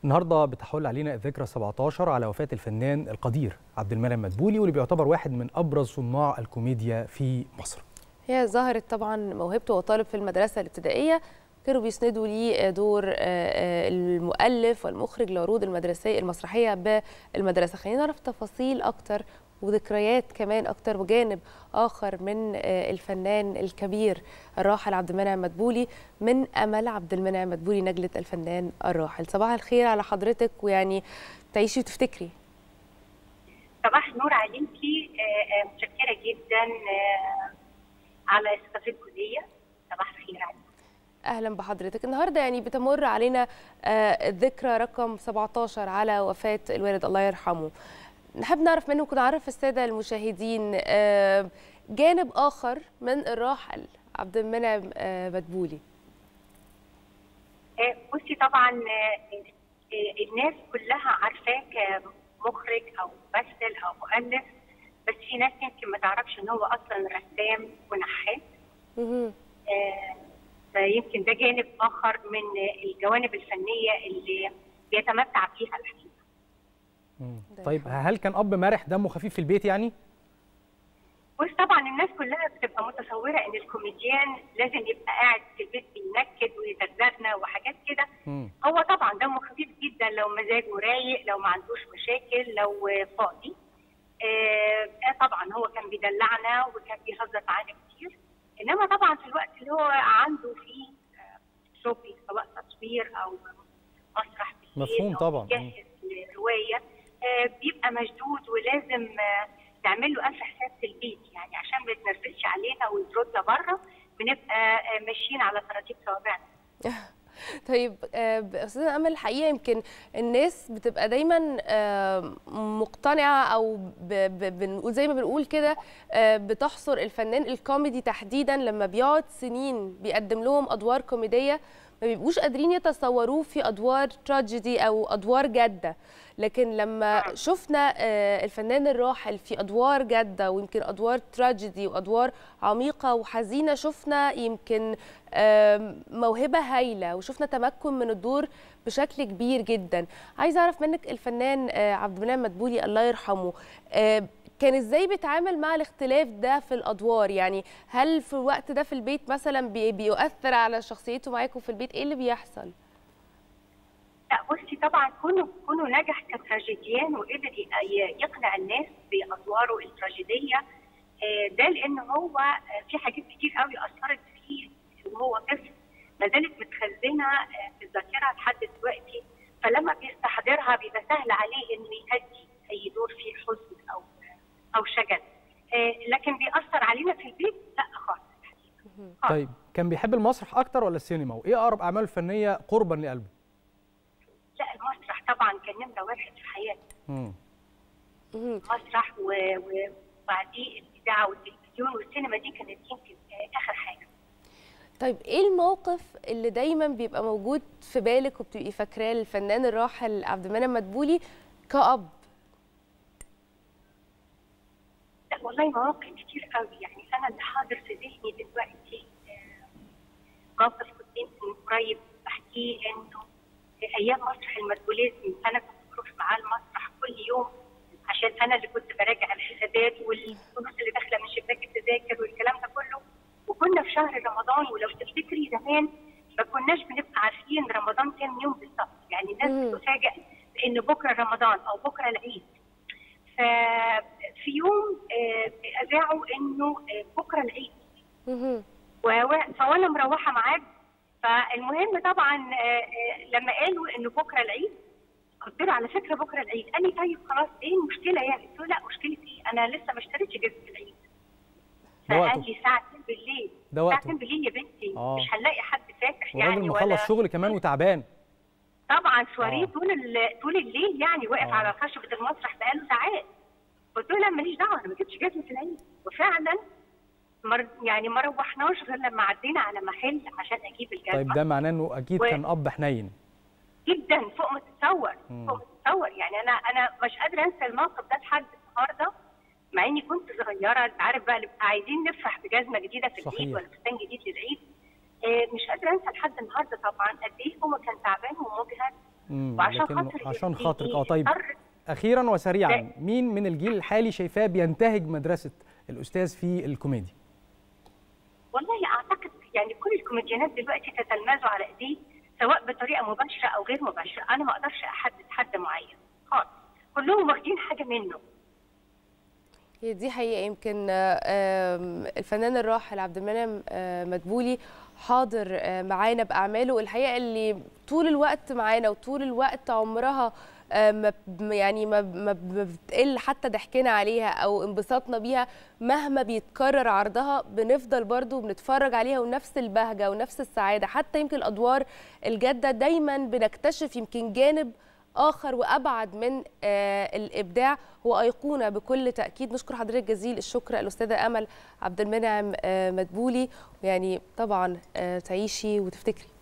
النهارده بتحول علينا الذكرى 17 على وفاه الفنان القدير عبد المنعم مدبولي واللي بيعتبر واحد من ابرز صناع الكوميديا في مصر. هي ظهرت طبعا موهبته وطالب في المدرسه الابتدائيه كانوا بيسندوا ليه دور المؤلف والمخرج لعروض المدرسيه المسرحيه بالمدرسه خلينا نعرف تفاصيل اكتر وذكريات كمان اكتر وجانب اخر من الفنان الكبير الراحل عبد المنعم مدبولي من امل عبد المنعم مدبولي نجله الفنان الراحل صباح الخير على حضرتك ويعني تعيشي وتفتكري صباح النور عليكي متشكره جدا على استضافتكم ليا صباح الخير عليكي اهلا بحضرتك النهارده يعني بتمر علينا الذكرى رقم 17 على وفاه الوالد الله يرحمه نحب نعرف منكم نعرف الساده المشاهدين جانب اخر من الراحل عبد المنعم مدبولي بصي طبعا الناس كلها عارفاه كمخرج او ممثل او مؤلف بس في ناس يمكن ما تعرفش ان هو اصلا رسام ونحات فيمكن ده جانب اخر من الجوانب الفنيه اللي بيتمتع فيها الحقيقه طيب هل كان اب مرح دمه خفيف في البيت يعني؟ بص طبعا الناس كلها بتبقى متصوره ان الكوميديان لازم يبقى قاعد في البيت بينكد ويزغزغنا وحاجات كده هو طبعا دمه خفيف جدا لو مزاجه رايق لو ما عندوش مشاكل لو فاضي آه طبعا هو كان بيدلعنا وكان بيهزر معانا كتير انما طبعا في الوقت اللي هو عنده فيه شغل سواء تصوير او مسرح مفهوم طبعا جاهز لروايه آه بيبقى مشدود ولازم آه تعمل له الف حساب في البيت يعني عشان ما يتنرفزش علينا ويطردنا بره بنبقى ماشيين على تراتيب صوابعنا طيب استاذه امل الحقيقه يمكن الناس بتبقى دايما مقتنعه او بنقول زي ما بنقول كده بتحصر الفنان الكوميدي تحديدا لما بيقعد سنين بيقدم لهم ادوار كوميديه ما بيبقوش قادرين يتصوروه في ادوار تراجيدي او ادوار جاده لكن لما شفنا الفنان الراحل في ادوار جاده ويمكن ادوار تراجيدي وادوار عميقه وحزينه شفنا يمكن موهبه هايله وشفنا تمكن من الدور بشكل كبير جدا عايزه اعرف منك الفنان عبد المنعم مدبولي الله يرحمه كان ازاي بيتعامل مع الاختلاف ده في الادوار يعني هل في الوقت ده في البيت مثلا بيؤثر على شخصيته معاكم في البيت ايه اللي بيحصل لا بصي طبعا كونه كونه نجح كتراجيديان وقدر يقنع الناس بادواره التراجيديه ده لان هو في حاجات كتير قوي اثرت فيه وهو طفل ما زالت متخزنه في الذاكره لحد دلوقتي فلما بيستحضرها بيبقى سهل عليه انه يهدي اي دور فيه حزن او او شجن لكن بيأثر علينا في البيت لا خالص طيب كان بيحب المسرح اكتر ولا السينما وايه اقرب اعماله الفنيه قربا لقلبه لا المسرح طبعا كان نمره واحد في حياته المسرح وبعديه الاذاعه والتلفزيون والسينما دي كانت يمكن اخر حاجه طيب ايه الموقف اللي دايما بيبقى موجود في بالك وبتبقي فاكراه الفنان الراحل عبد المنعم مدبولي كأب لا والله مواقف كتير قوي يعني انا اللي حاضر في ذهني دلوقتي موقف كنت يمكن قريب بحكيه انه ايام مسرح المدبوليزم انا كنت بروح معاه المسرح كل يوم عشان انا اللي كنت براجع الحسابات والفلوس اللي داخله من شباك التذاكر والكلام ده كله وكنا في شهر رمضان ولو تفتكري زمان ما كناش بنبقى عارفين رمضان كام يوم بالظبط يعني الناس بتفاجئ بان بكره رمضان او بكره العيد ففي يوم اذاعوا انه بكره العيد فوانا مروحه معاه فالمهم طبعا لما قالوا انه بكره العيد قلت له على فكره بكره العيد قال لي طيب خلاص ايه المشكله يعني قلت له لا مشكله ايه انا لسه ما اشتريتش جزمه العيد فقال لي الساعه 2 بالليل ده وقته الساعه 2 بالليل يا بنتي آه. مش هنلاقي حد فاتح يعني والراجل مخلص شغل كمان وتعبان طبعا سواريه طول طول الليل يعني واقف آه. على خشبه المسرح بقاله ساعات قلت له لا ماليش دعوه انا ما جبتش جزمه العيد وفعلا مر يعني ما روحناش غير لما عدينا على محل عشان اجيب الجزمه طيب ده معناه انه اكيد و- كان اب حنين جدا فوق ما تتصور مم. فوق ما تتصور يعني انا انا مش قادره انسى الموقف ده لحد النهارده مع اني كنت صغيره انت عارف بقى نبقى عايزين نفرح بجزمه جديده في صحيح. العيد ولا فستان جديد للعيد آه، مش قادره انسى لحد النهارده طبعا قد ايه هو كان تعبان ومجهد مم، وعشان لكن خاطر عشان ي- خاطرك اه طيب يضطر- اخيرا وسريعا لا. مين من الجيل الحالي شايفاه بينتهج مدرسه الاستاذ في الكوميديا والله اعتقد يعني كل الكوميديانات دلوقتي تتلمذوا على ايديه سواء بطريقه مباشره او غير مباشره انا ما اقدرش احدد حد معين خالص كلهم واخدين حاجه منه هي دي حقيقة يمكن آه، آم، الفنان الراحل عبد المنعم آه، مدبولي حاضر آه، معانا بأعماله الحقيقة اللي طول الوقت معانا وطول الوقت عمرها آه، ما ب- يعني ما ب- ما ب- ما بتقل حتى ضحكنا عليها او انبساطنا بيها مهما بيتكرر عرضها بنفضل برضو بنتفرج عليها ونفس البهجة ونفس السعادة حتى يمكن الأدوار الجادة دايما بنكتشف يمكن جانب اخر وابعد من آه، الابداع هو ايقونه بكل تاكيد نشكر حضرتك جزيل الشكر الاستاذه امل عبد المنعم آه، مدبولي يعني طبعا آه، تعيشي وتفتكري